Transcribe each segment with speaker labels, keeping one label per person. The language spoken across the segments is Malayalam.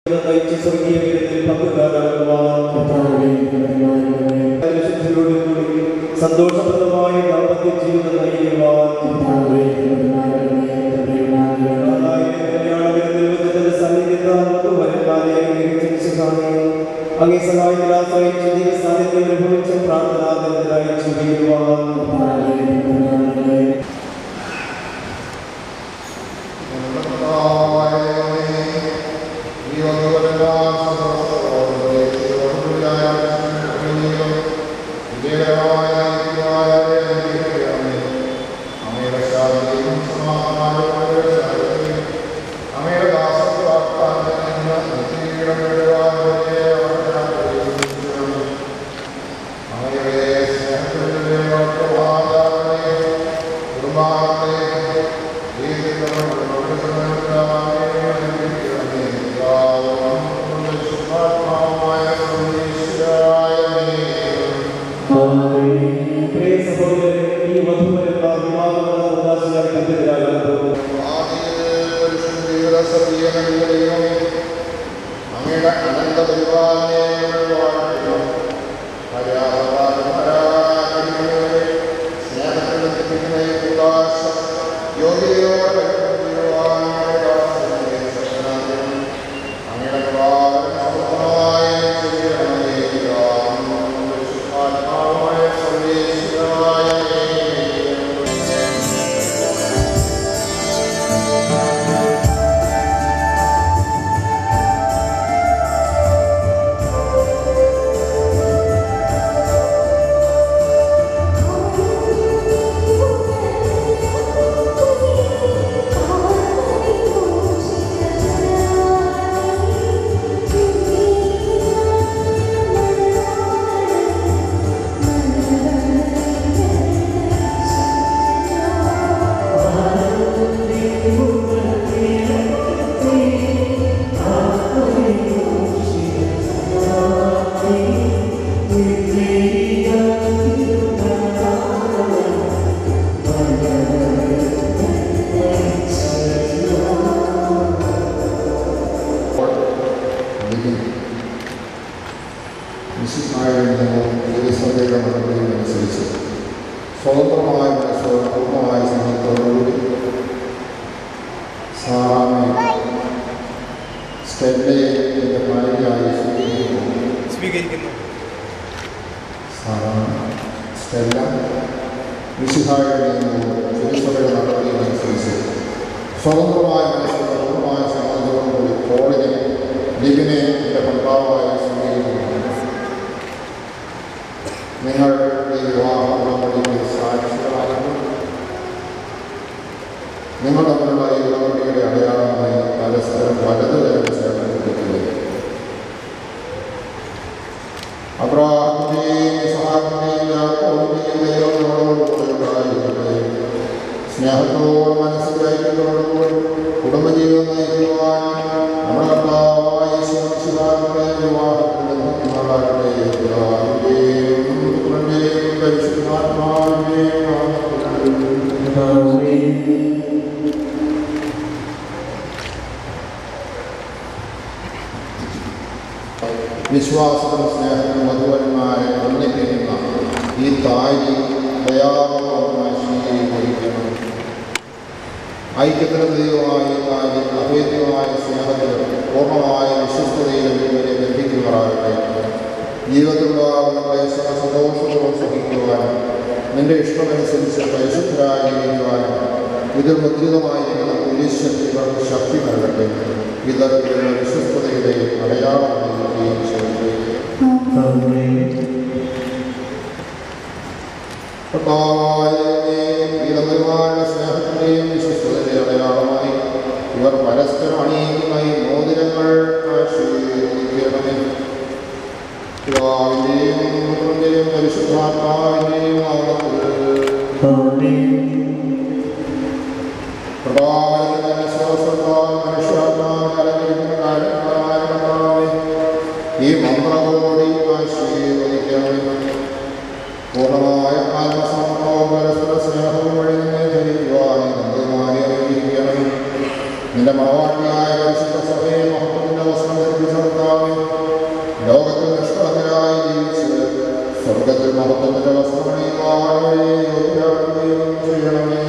Speaker 1: നയിച്ച് സ്വർഗീയ വീരത്തിൽ പങ്കുകാരാകുവാൻ ലക്ഷ്യത്തിലൂടെ സന്തോഷപ്രദമായ ദാമ്പത്യ ജീവിതം നയിക്കുവാൻ അങ്ങേ സഹായത്തിൽ ആശ്രയിച്ച് ദൈവസാന്നിധ്യം അനുഭവിച്ച പ്രാർത്ഥനാതരായി ജീവിക്കുവാൻ പ്രിയ സഹോദരരെ, ഈ വധുവരന്മാർ വിവാഹബന്ധ ഉദാസിയായി കണ്ടെതിരാകാൻ പോകുന്നു
Speaker 2: അങ്ങയുടെ അനന്ത പരിപാലനയെ സ്നേഹത്തിൽ എത്തിക്കുന്ന ഈ ഉദാശം യോഗ്യതയോടെ അങ്ങയുടെ പ്രഭാവം സമൃദ്ധമായ ആത്മാവായ സർവേശ്വരായ വിശുദ്ധായുടെ അനുസരിച്ച് സ്വതന്ത്രമായ മനസ്സോട് പൂർണ്ണമായ സ്നേഹത്തോടുകൂടി സാറാമെ സ്റ്റെല്ലയെ എൻ്റെ ഭാര്യയായി സ്വീകരിക്കുന്നു
Speaker 1: സ്വീകരിക്കുന്നു
Speaker 2: സാറാമ സ്റ്റെല്ല വിശുദ്ധായുടെ തിരുസഭയുടെ നടപടികളനുസരിച്ച് സ്വതന്ത്രമായ മനസ്സോട് പൂർണ്ണമായ സമ്മതത്തോടുകൂടി പോളിനെ ലിബിനെ എൻ്റെ ഭർത്താവായി സ്വീകരിക്കുന്നു നിങ്ങൾ ഈ വിവാഹ ഉടമ്പടിക്ക് സാക്ഷികളാകുന്നു നിങ്ങൾ തമ്മിലുള്ള ഈ ഉടമ്പടിയുടെ അടയാളമായി പരസ്പരം വലതുതരം ചേർന്നിരിക്കുകയും അബ്രാഹിന്റെയും ഇസ്ഹാക്കിന്റെയും യാക്കോബിന്റെയും ദൈവങ്ങളോടുകൂടെ സ്നേഹത്തോടും മനസ്സിലാക്കിയതോടുകൂടി കുടുംബജീവിതം നയിക്കുവാൻ നമ്മുടെ കർത്താവായ യേശുമിശിഹായുടെ വിവാഹത്തിൽ നിന്നുള്ളവരുടെ പിതാവിന്റെയും പുത്രന്റെയും പരിശുദ്ധാത്മാവിന്റെയും നാമത്തിൽ വിശ്വാസവും സ്നേഹവും മധുവന്മാരെ ഒന്നിപ്പിക്കുന്ന ഈ താരി ദയാപൂർവമായി സ്വീകരിക്കണം ഐക്യത്തിന് ദൈവമായ ഈ താരി അഭേദ്യമായ സ്നേഹത്തിലും പൂർണ്ണമായ വിശ്വസ്തതയിലും ഇവരെ ലഭിക്കുന്നവരാകട്ടെ ജീവിതത്തിലുണ്ടാകുന്ന ക്ലേശ സന്തോഷപൂർവ്വം സഹിക്കുവാനും നിന്റെ ഇഷ്ടമനുസരിച്ച് പരിശുദ്ധരായി ജീവിക്കുവാനും ഇതിൽ മുദ്രിതമായിരിക്കുന്ന കുരിശ് ഇവർക്ക് ശക്തി നൽകട്ടെ ഇത് ഇവരുടെ വിശ്വസ്തതയുടെ അടയാളമായിരിക്കുകയും ചെയ്യട്ടെ കർത്താവായ വീരപരിമാരുടെ സ്നേഹത്തിൻ്റെയും വിശ്വസ്തതയുടെ അടയാളമായി ഇവർ പരസ്പരം അണിയിക്കുന്ന ഈ മോതിരങ്ങൾ ആശീർവദിക്കണമേ പിതാവിൻ്റെയും പുത്രൻ്റെയും പരിശുദ്ധാത്മാവിൻ്റെയും നാമത്തിൽ പ്രഭാവത്തിന്റെ വിശ്വാസത്താൽ മനുഷ്യാത്മാവിനെ അലങ്കരിക്കുന്ന കാര്യങ്ങളായ ഈ മന്ത്രകോടി ആശീർവദിക്കണമേ പൂർണ്ണമായ ആത്മസമർപ്പണവും പരസ്പര സ്നേഹവും വഴി നിന്നെ ധരിക്കുവാനും നന്ദിമാരെ അറിയിക്കണം നിന്റെ മറവാട്ടിയായ പരിശുദ്ധ സഭയെ മഹത്വത്തിന്റെ വസ്ത്രം ധരിപ്പിച്ച് സ്വർണ്ണത്തിന്റെ വസ്ത്രമണിയുവാൻ വഴി യോഗ്യരാക്കുകയും ചെയ്യണമേ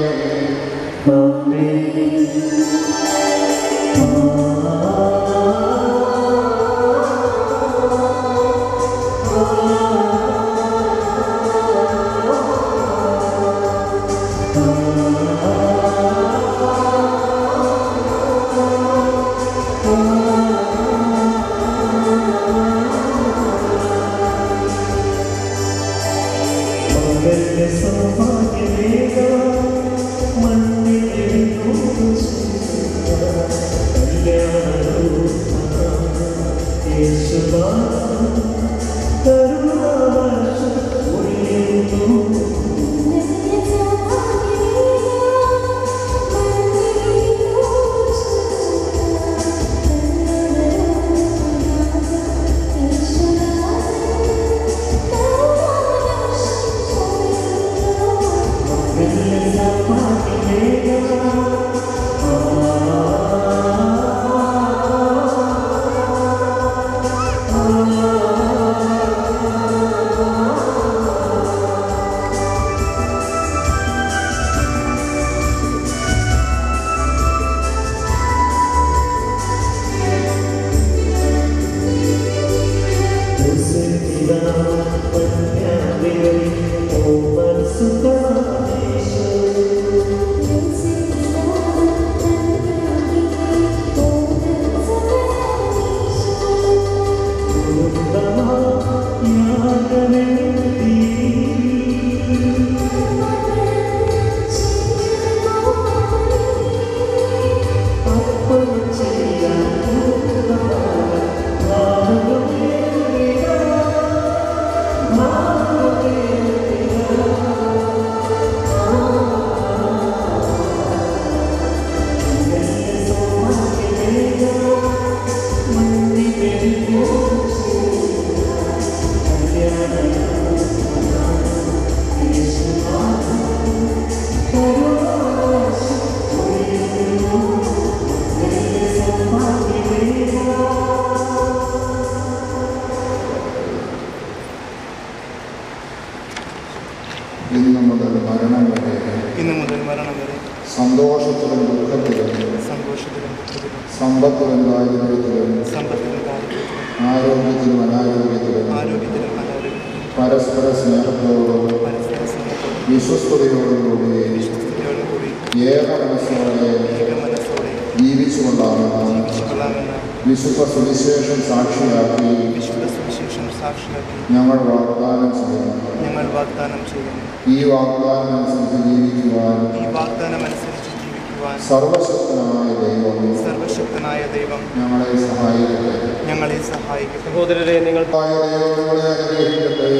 Speaker 2: ഇന്ന് മുതൽ മരണം വരെ
Speaker 3: ഇന്നു മുതൽ മരണം വരെ
Speaker 2: സന്തോഷത്തിലും ദുഃഖത്തിലും
Speaker 3: സന്തോഷത്തിലും ദുഃഖത്തിലും
Speaker 2: സമ്പത്തിലും ദാരിദ്ര്യത്തിലും
Speaker 3: സമ്പത്തിലും ദാരിദ്ര്യത്തിലും
Speaker 2: ആരോഗ്യത്തിലും അനാരോഗ്യത്തിലും
Speaker 3: ആരോഗ്യത്തിലും അനാരോഗ്യത്തിലും
Speaker 2: പരസ്പര സ്നേഹത്തോടും
Speaker 3: പരസ്പര സ്നേഹത്തോടും
Speaker 2: വിശ്വസ്തയോടുകൂടി
Speaker 3: വിശ്വസ്തയോടും കൂടി
Speaker 2: ഏക മനസ്സോടെ
Speaker 3: ഏക മനസ്സോടെ
Speaker 2: ജീവിച്ചുകൊണ്ടാകുന്ന
Speaker 3: ജീവിച്ചുകൊള്ളാമെന്ന
Speaker 2: വിശുദ്ധ സുവിശേഷം സാക്ഷിയാക്കി
Speaker 3: വിശുദ്ധ സുവിശേഷം സാക്ഷിയാക്കി
Speaker 2: ഞങ്ങൾ വാഗ്ദാനം ചെയ്യുന്നു
Speaker 3: ഞങ്ങൾ വാഗ്ദാനം ചെയ്യുന്നു
Speaker 2: ഈ വാഗ്ദാനം അനുസരിച്ച് ജീവിക്കുവാൻ
Speaker 3: ഈ വാഗ്ദാനം അനുസരിച്ച് ജീവിക്കുവാൻ
Speaker 2: സർവശക്തനായ ദൈവം
Speaker 3: സർവശക്തനായ ദൈവം
Speaker 2: ഞങ്ങളെ സഹായിക്കട്ടെ
Speaker 3: ഞങ്ങളെ സഹായിക്കട്ടെ
Speaker 1: സഹോദരരെ നിങ്ങൾ
Speaker 2: ആയ ദൈവം നിങ്ങളെ അനുഗ്രഹിക്കട്ടെ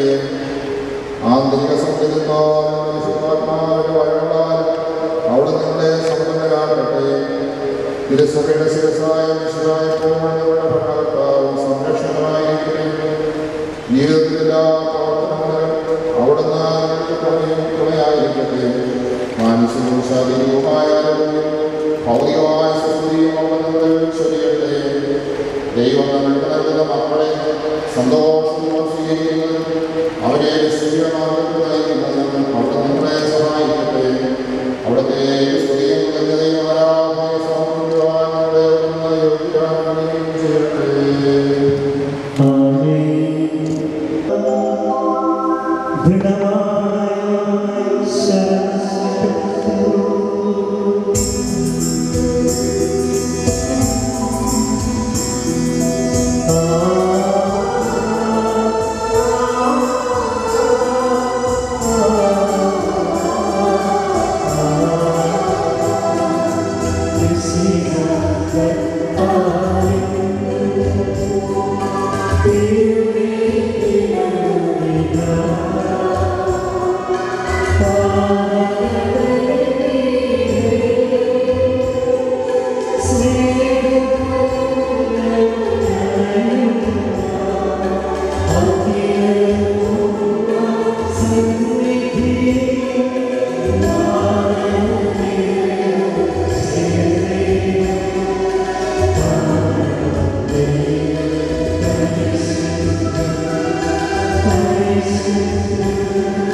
Speaker 2: ആന്തരിക സംഗതിക്കാരും പരിശുദ്ധാത്മാവിന്റെ വഴങ്ങളാൽ അവിടെ നിങ്ങളെ സമ്പന്നരാകട്ടെ തിരുസഭയുടെ ശിരസായ വിശുദ്ധായ പൂർണ്ണതയുടെ ഭരണകർത്താവും സംരക്ഷണമായിരിക്കട്ടെ ജീവിതത്തിലെല്ലാ പ്രവർത്തനങ്ങളിലും അവിടുന്ന് നിങ്ങൾക്ക് തുണയും തുണയായിരിക്കട്ടെ മാനസികവും ശാരീരികവുമായ ആരോഗ്യം ഭൗതികമായ സുസ്ഥിതിയും അവിടുന്ന് ചൊരിയട്ടെ ദൈവം നിങ്ങൾക്ക് നൽകുന്ന മക്കളെ സന്തോഷപൂർവ്വം സ്വീകരിക്കുന്നതും അവരെ ശരീരമാർഗത്തിൽ നയിക്കുന്നതും അവിടെ നിങ്ങളെ സഹായിക്കട്ടെ അവിടുത്തെ സ്തുതിയും കൃത്യതയും ആരാധനയും സമർപ്പിക്കുവാൻ നിങ്ങളെ ഒന്ന് യോഗ്യരാക്കുകയും ചെയ്യട്ടെ
Speaker 4: Thank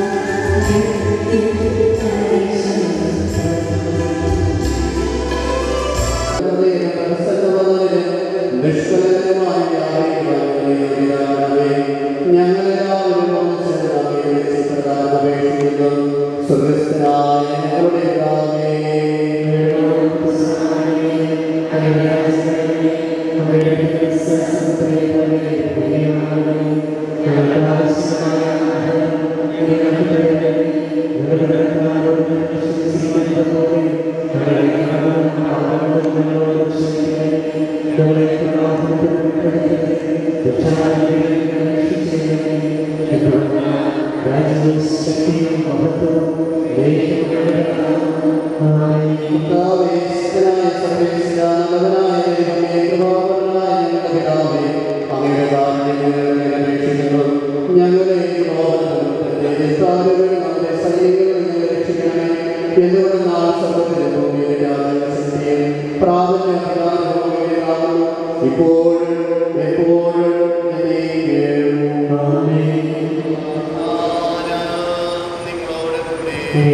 Speaker 4: ഞങ്ങളെ അപേക്ഷിക്കുന്നു ഞങ്ങളെ നമ്മുടെ സൈനികരെ ഞങ്ങളെ രക്ഷിക്കണമേ എന്തുകൊണ്ട് നാളെ സമൂഹത്തിന് ഭൂമിയിലെ രാജ്യസത്യം പ്രാധാന്യം പ്രധാനമാകുന്നു ഇപ്പോഴും എപ്പോഴും എന്നേക്കും. ആമേൻ.
Speaker 3: നിങ്ങളോട് കൂടെ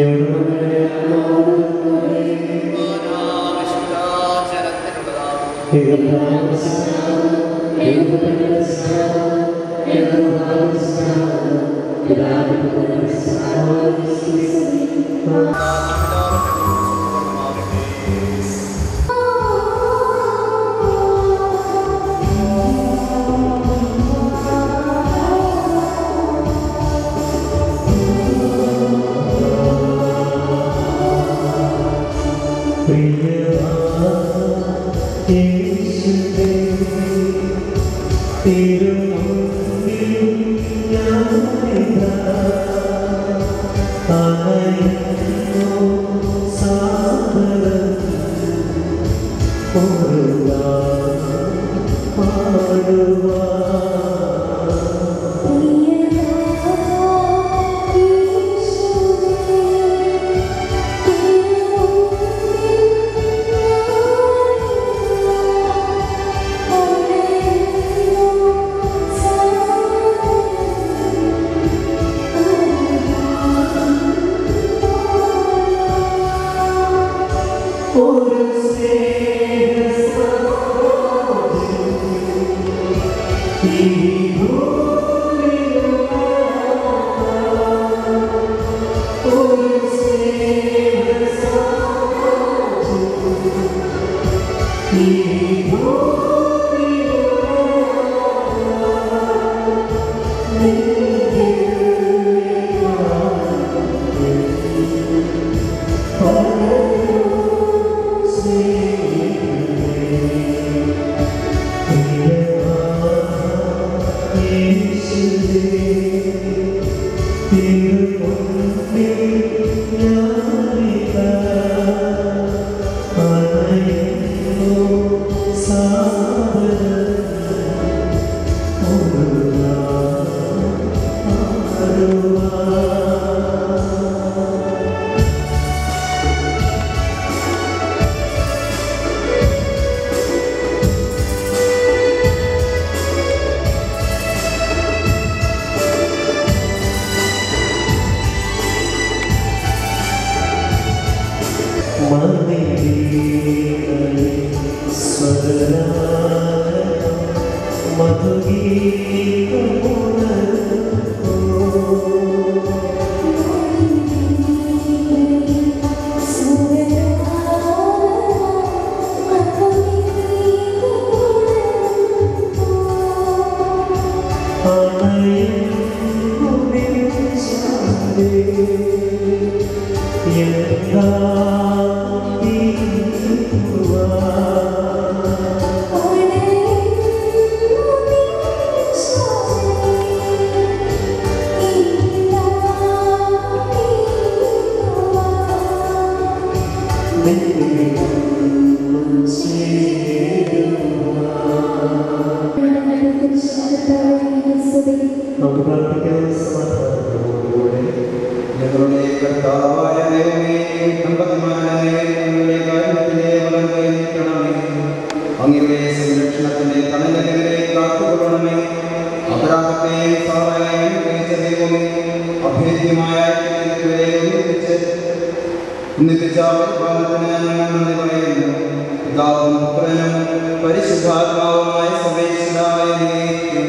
Speaker 4: നമുക്ക് പ്രാർത്ഥിക്കാം സമാധാനത്തോടുകൂടെ
Speaker 5: ഞങ്ങളുടെ കർത്താവായ ദൈവമേ, അമ്പതിമാനായ ഞങ്ങളുടെ കാരുണ്യത്തിന്റെ വലം കൈ നീട്ടണമേ. അങ്ങയുടെ സംരക്ഷണത്തിന്റെ തണലകളെ കാത്തുകൊള്ളണമേ അപരാധത്തെയും സാറയെയും ഗ്രഹിച്ച ദൈവമേ അഭേദ്യമായ ഐക്യത്തിലെ ഒന്നിപ്പിച്ച് ഒന്നിപ്പിച്ച പരിപാലനത്തിന് ഞങ്ങൾ നന്ദി പറയുന്നു പിതാവും പുത്രനും പരിശുദ്ധാത്മാവുമായ സർവേശ്വരായ ദൈവം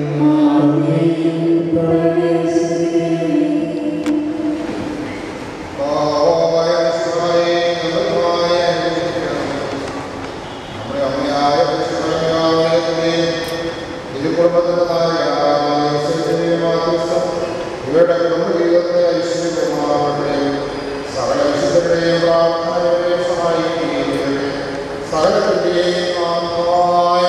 Speaker 2: പാവമായ വിശുദ്ധമായ നിർമ്മലമായ അനുഗ്രഹിക്കണം. നമ്മുടെ അമ്മയായ പരിശുദ്ധമറിയാമയെ തിരുക്കുടുംബത്തിന്റെ നായകനായ യേശുവിന്റെ മാധ്യസ്ഥം ഇവരുടെ കുടുംബ ജീവിതത്തെ ഐശ്വര്യമാവട്ടെ സകല വിശുദ്ധരുടെയും പ്രാർത്ഥനകളെയും സഹായിക്കുകയും ചെയ്യട്ടെ. സകലത്തിന്റെയും ആത്മാവായ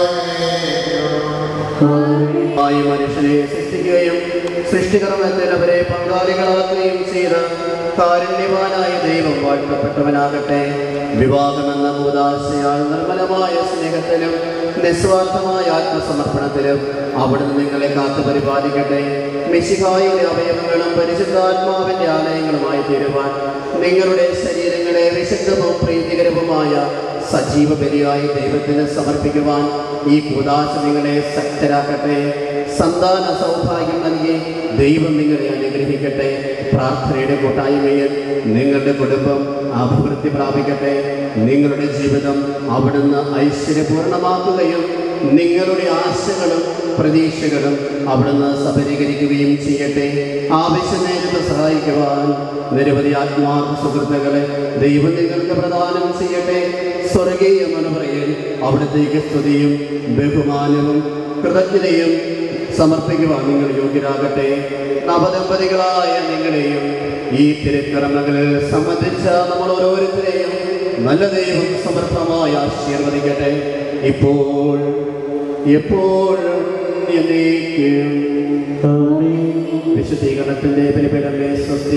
Speaker 2: ദൈവം.
Speaker 4: ആയി മനുഷ്യനെ സൃഷ്ടിക്കുകയും സൃഷ്ടികർമ്മത്തിൽ അവരെ പങ്കാളികളാക്കുകയും ചെയ്ത കാരുണ്യവാനായ ദൈവം വാഴ്ത്തപ്പെട്ടവനാകട്ടെ വിവാഹമെന്ന ഭൂതാശയാൽ നിർമ്മലമായ സ്നേഹത്തിലും നിസ്വാർത്ഥമായ ആത്മസമർപ്പണത്തിലും അവിടുന്ന് നിങ്ങളെ കാത്തു പരിപാലിക്കട്ടെ മിശിഹായുടെ അവയവങ്ങളും പരിശുദ്ധാത്മാവിന്റെ ആലയങ്ങളുമായി തീരുവാൻ നിങ്ങളുടെ ശരീരങ്ങളെ വിശുദ്ധവും പ്രീതികരവുമായ സജീവ ബലിയായി ദൈവത്തിന് സമർപ്പിക്കുവാൻ ഈ കൂതാശ നിങ്ങളെ ശക്തരാക്കട്ടെ സന്താന സൗഭാഗ്യം നൽകി ദൈവം നിങ്ങളെ അനുഗ്രഹിക്കട്ടെ പ്രാർത്ഥനയുടെ കൂട്ടായ്മയിൽ നിങ്ങളുടെ കുടുംബം അഭിവൃദ്ധി പ്രാപിക്കട്ടെ നിങ്ങളുടെ ജീവിതം അവിടുന്ന് ഐശ്വര്യപൂർണമാക്കുകയും നിങ്ങളുടെ ആശകളും പ്രതീക്ഷകളും അവിടുന്ന് സഫലീകരിക്കുകയും ചെയ്യട്ടെ ആവശ്യ നേരത്ത് സഹായിക്കുവാൻ നിരവധി ആത്മാർത്ഥ സുഹൃത്തുക്കളെ ദൈവം നിങ്ങൾക്ക് പ്രദാനം ചെയ്യട്ടെ സ്വർഗീയ മനുപറയിൽ അവിടത്തേക്ക് സ്തുതിയും ബഹുമാനവും കൃതജ്ഞതയും സമർപ്പിക്കുവാൻ നിങ്ങൾ യോഗ്യരാകട്ടെ നവദമ്പതികളായ നിങ്ങളെയും ഈ തിരുക്കർമ്മങ്ങളിൽ സംബന്ധിച്ച നമ്മൾ ഓരോരുത്തരെയും നല്ല ദൈവം സമർത്ഥമായി ആശീർവദിക്കട്ടെ ഇപ്പോൾ എപ്പോഴും എന്നേക്കും വിശുദ്ധീകരണത്തിന്റെ ബലിപീഠമേ സ്വസ്തി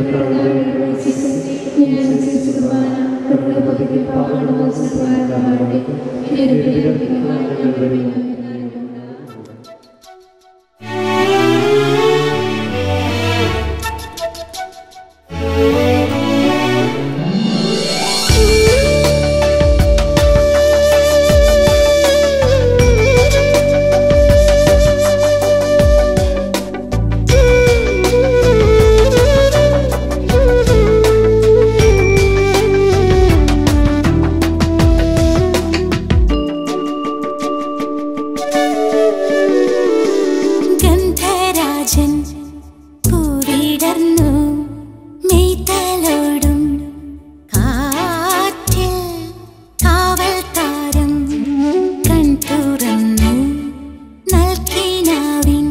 Speaker 6: ഗന്ധരാജൻ പൂവിടർന്നു മെയ്തലോടും കാറ്റിൽ കാവൽ താരം കൺ തുറന്നു നൽകിനാവിൻ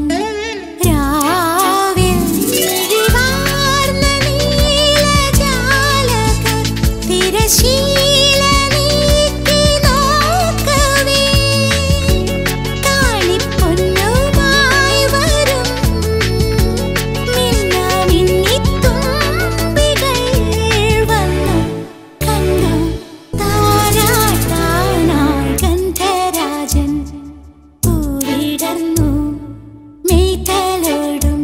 Speaker 6: രാവിൽ മിഴിവാർന്ന നീലജാലക തിരശീല നീക്കി നോക്കവേ താളിപ്പൊന്നുമായി വരും മിന്നാമിന്നിത്തുമ്പികൾ വന്നു കണ്ടു താരാട്ടാനായി ഗന്ധരാജൻ പൂവിടർന്നു മെയ്തലോടും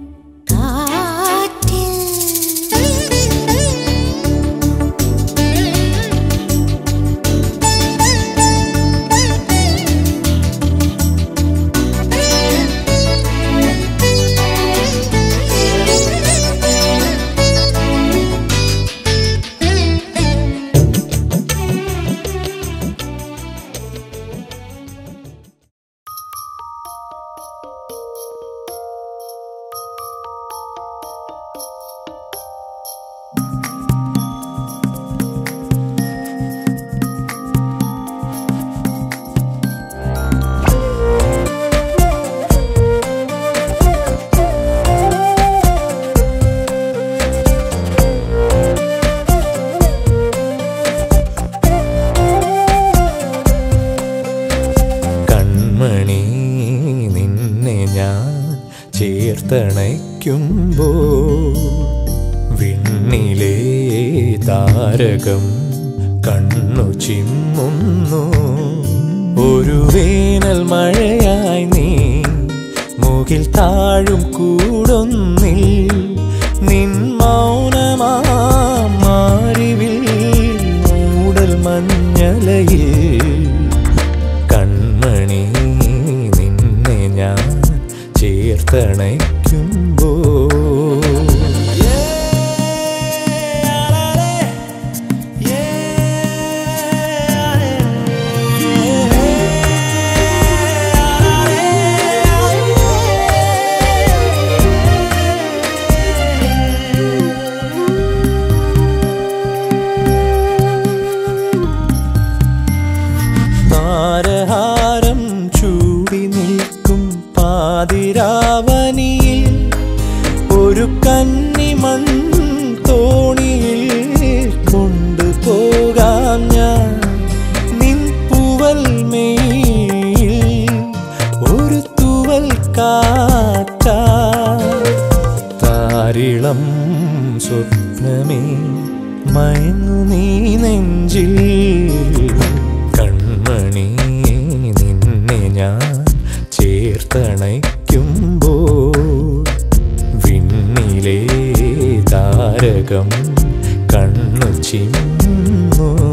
Speaker 7: കൺമണി നിന്നെ ഞാൻ ചേർത്തണയ്ക്കുമ്പോ വിണ്ണിലെ താരകം കണ്ണു ചിമ്മുന്നു ഒരു വേനൽ മഴയായി നീ മുകിൽ താഴും കൂടൊന്നിൽ നിൻ മൗനമാ മാറിവിൽ മൂടൽ മഞ്ഞലയിൽ കൺമണി നിന്നെ ഞാൻ ചേർത്തണയ്ക്കുമ്പോ താരഹാരം ചൂടി നിൽക്കും പാതിരാവനിയിൽ ഒരു കന്നിമൺ തോണിയിൽ കൊണ്ടുപോകാം ഞാൻ നിൻ പൂവൽ മേയിൽ ഒരു തൂവൽ കാറ്റാ താരിളം സ്വപ്നമേ മയങ്ങു നീ നെഞ്ചിൽ കൺമണി നിന്നെ ഞാൻ ചേർത്തണയ്ക്കുമ്പോൾ വിണ്ണിലെ താരകം കണ്ണു ചിമ്മു